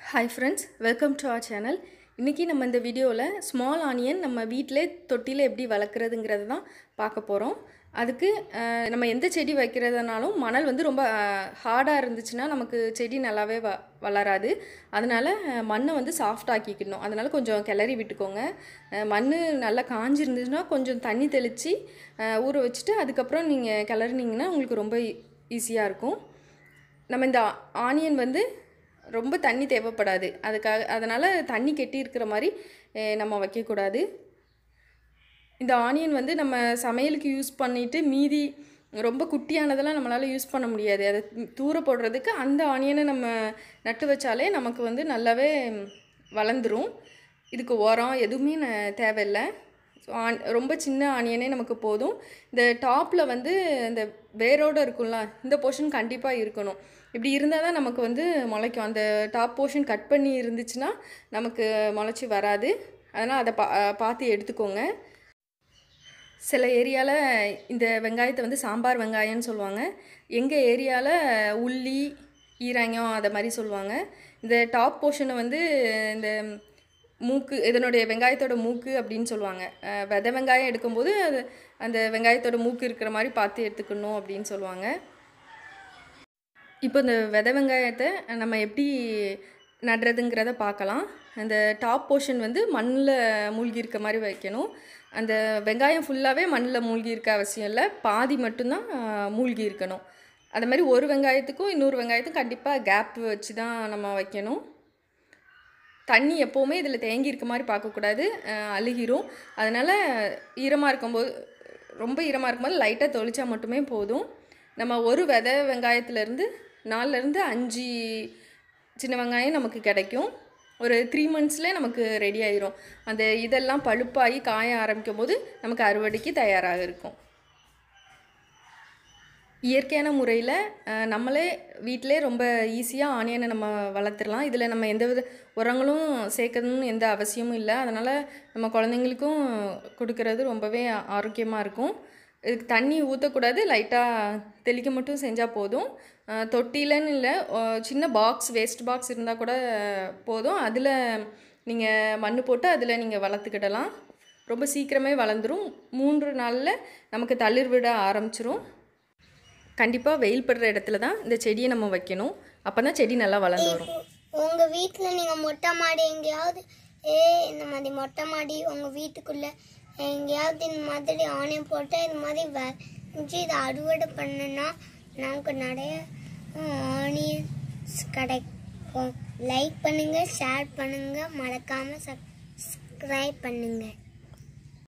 hi friends welcome to our channel இன்றைக்கி நம்ம இந்த வீடியோவில் ஸ்மால் ஆனியன் நம்ம வீட்டிலே தொட்டியில் எப்படி வளர்க்குறதுங்கிறது தான் பார்க்க போகிறோம் அதுக்கு அஹ், நம்ம எந்த செடி வைக்கிறதுனாலும் மணல் வந்து ரொம்ப ஹார்டாக இருந்துச்சுன்னா நமக்கு செடி நல்லாவே வ வளராது அதனால் மண்ணை வந்து சாஃப்ட் ஆக்கிக்கணும் அதனால் கொஞ்சம் கிளறி விட்டுக்கோங்க அஹ், மண் நல்லா காஞ்சிருந்துச்சுன்னா கொஞ்சம் தண்ணி தெளித்து ஊற வச்சுட்டு அதுக்கப்புறம் நீங்கள் கிளறினீங்கன்னா உங்களுக்கு ரொம்ப ஈஸியாக இருக்கும் நம்ம இந்த ஆனியன் வந்து ரொம்ப தண்ணி தேவைப்படாது அதுக்காக அதனால் தண்ணி கெட்டி இருக்கிற மாதிரி அஹ், நம்ம வைக்கக்கூடாது இந்த ஆனியன் வந்து நம்ம சமையலுக்கு யூஸ் பண்ணிவிட்டு மீதி ரொம்ப குட்டியானதெல்லாம் நம்மளால் யூஸ் பண்ண முடியாது அதை தூர போடுறதுக்கு அந்த ஆனியனை நம்ம நட்டு வச்சாலே நமக்கு வந்து நல்லாவே வளர்ந்துரும் இதுக்கு உரம் எதுவுமே ந- தேவையில்லை ஸோ ஆன் ரொம்ப சின்ன ஆனியனே நமக்கு போதும் இந்த டாப்பில் வந்து இந்த வேரோடு இருக்கும்ல இந்த போர்ஷன் கண்டிப்பாக இருக்கணும் இப்படி இருந்தால் தான் நமக்கு வந்து முளைக்கும் அந்த டாப் போர்ஷன் கட் பண்ணி இருந்துச்சுன்னா நமக்கு முளைச்சி வராது அதனால் அதை பா பார்த்து எடுத்துக்கோங்க சில ஏரியாவில் இந்த வெங்காயத்தை வந்து சாம்பார் வெங்காயம்னு சொல்லுவாங்க எங்கள் ஏரியாவில் உள்ளி ஈரங்கம் அதை மாதிரி சொல்லுவாங்க இந்த டாப் போர்ஷனை வந்து இந்த மூக்கு இதனுடைய வெங்காயத்தோட மூக்கு அப்படின்னு சொல்லுவாங்க அஹ் விதை வெங்காயம் எடுக்கும்போது அது அந்த வெங்காயத்தோட மூக்கு இருக்கிற மாதிரி பார்த்து எடுத்துக்கணும் அப்படின்னு சொல்லுவாங்க இப்போ இந்த விதை வெங்காயத்தை நம்ம எப்படி நடுறதுங்கிறத பார்க்கலாம் அந்த டாப் போர்ஷன் வந்து மண்ணில் மூழ்கி இருக்க மாதிரி வைக்கணும் அந்த வெங்காயம் ஃபுல்லாகவே மண்ணில் மூழ்கி இருக்க அவசியம் இல்லை பாதி மட்டும்தான் ஆஹ், மூழ்கி இருக்கணும் அது மாதிரி ஒரு வெங்காயத்துக்கும் இன்னொரு வெங்காயத்துக்கும் கண்டிப்பாக கேப் வச்சு தான் நம்ம வைக்கணும் தண்ணி எப்போவுமே இதில் தேங்கி இருக்க மாதிரி பார்க்கக்கூடாது அஹ், அழுகிரும் அதனால் ஈரமாக இருக்கும்போது ரொம்ப ஈரமாக இருக்கும்போது லைட்டாக தொளிச்சா மட்டுமே போதும் நம்ம ஒரு விதை வெங்காயத்துலேருந்து நாலுலேருந்து அஞ்சு சின்ன வெங்காயம் நமக்கு கிடைக்கும் ஒரு த்ரீ மந்த்ஸ்லேயே நமக்கு ரெடி ஆயிரும் அந்த இதெல்லாம் பழுப்பாகி காய ஆரம்பிக்கும் போது நமக்கு அறுவடைக்கு தயாராக இருக்கும் இயற்கையான முறையில் நம்மளே வீட்டிலே ரொம்ப ஈஸியாக ஆனியனை நம்ம வளர்த்துடலாம் இதில் நம்ம எந்த வித உரங்களும் சேர்க்கணும்னு எந்த அவசியமும் இல்லை அதனால் நம்ம குழந்தைங்களுக்கும் கொடுக்கறது ரொம்பவே ஆரோக்கியமாக இருக்கும் இதுக்கு தண்ணி ஊற்றக்கூடாது லைட்டாக தெளிக்க மட்டும் செஞ்சால் போதும் அஹ், தொட்டிலன்னு இல்லை அஹ், சின்ன பாக்ஸ் வேஸ்ட் பாக்ஸ் இருந்தால் கூட போதும் அதில் நீங்கள் மண் போட்டு அதில் நீங்கள் வளர்த்துக்கிடலாம் ரொம்ப சீக்கிரமே வளர்ந்துரும் மூன்று நாளில் நமக்கு தளிர் விட ஆரம்பிச்சிரும் கண்டிப்பாக வெயில் படுற இடத்துல தான் இந்த செடியை நம்ம வைக்கணும் அப்போ தான் செடி நல்லா வளர்ந்து வரும் உங்க வீட்ல நீங்க மொட்டை மாடி எங்கேயாவது ஏ இந்த மாதிரி மொட்டை மாடி உங்க வீட்டுக்குள்ள எங்கேயாவது இந்த மாதிரி ஆனியம் போட்டு இந்த மாதிரி வரைஞ்சி இதை அறுவடை பண்ணுனா நமக்கு நிறைய ஆனியன்ஸ் கிடைக்கும் லைக் பண்ணுங்க ஷேர் பண்ணுங்க மறக்காம சப்ஸ்கிரைப் பண்ணுங்க